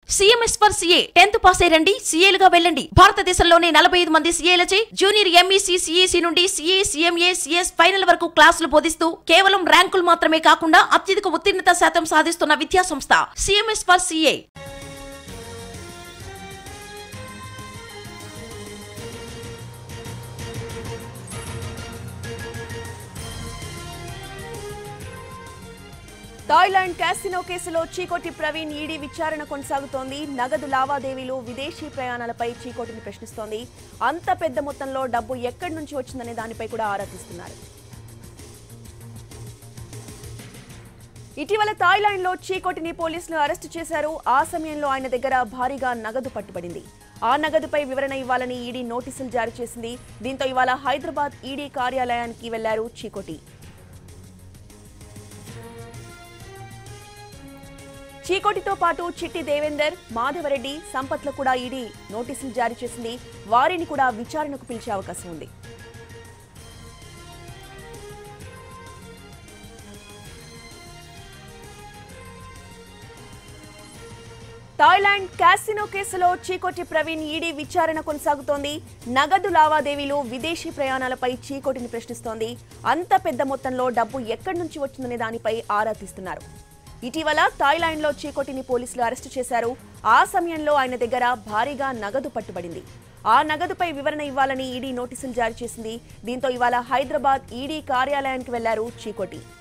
CMS for CA tenth pass అయ్యండి సీఏలుగా వెళ్ళండి భారతదేశంలోనే నలభై ఐదు మంది సీఏలచే జూనియర్ ఎంఈసీ సిఈసి నుండి సిఏ సిఎంఏ సిఎస్ ఫైనల్ వరకు క్లాసులు బోధిస్తూ కేవలం ర్యాంకులు మాత్రమే కాకుండా అత్యధిక ఉత్తీర్ణత శాతం సాధిస్తున్న విద్యా సంస్థ CMS for CA Thailand casino కేసులో చీకోటి ప్రవీణ్ ఈడీ విచారణ కొనసాగుతోంది నగదు లావాదేవీలు విదేశీ ప్రయాణాలపై చీకోటిని ప్రశ్నిస్తోంది అంత పెద్ద మొత్తంలో డబ్బు ఎక్కడి నుంచి వచ్చిందనే దానిపై కూడా ఆరా తీస్తున్నారు ఇటీవల థాయిలాండ్ లో చీకోటిని పోలీసులు అరెస్టు చేశారు ఆ సమయంలో ఆయన దగ్గర భారీగా నగదు పట్టుబడింది ఆ నగదుపై వివరణ ఇవ్వాలని ఈడీ నోటీసులు జారీ చేసింది దీంతో ఇవాళ హైదరాబాద్ ఈడీ కార్యాలయానికి వెళ్లారు చీకోటి చీకోటితో పాటు చిట్టి దేవేందర్ మాధవరెడ్డి సంపత్ల కూడా ఈడీ నోటీసులు జారీ చేసింది వారిని కూడా విచారణకు పిలిచే అవకాశం ఉంది థాయిలాండ్ క్యాసినో కేసులో చీకోటి ప్రవీణ్ ఈడీ విచారణ కొనసాగుతోంది నగదు లావాదేవీలు విదేశీ ప్రయాణాలపై చీకోటిని ప్రశ్నిస్తోంది అంత పెద్ద మొత్తంలో డబ్బు ఎక్కడి నుంచి వచ్చిందనే దానిపై ఆరా తీస్తున్నారు ఇటీవల థాయిలాండ్ లో చీకోటిని పోలీసులు అరెస్టు చేశారు ఆ సమయంలో ఆయన దగ్గర భారీగా నగదు పట్టుబడింది ఆ నగదుపై వివరణ ఇవ్వాలని ఈడీ నోటీసులు జారీ చేసింది దీంతో ఇవాళ హైదరాబాద్ ఈడీ కార్యాలయానికి వెళ్లారు చీకోటి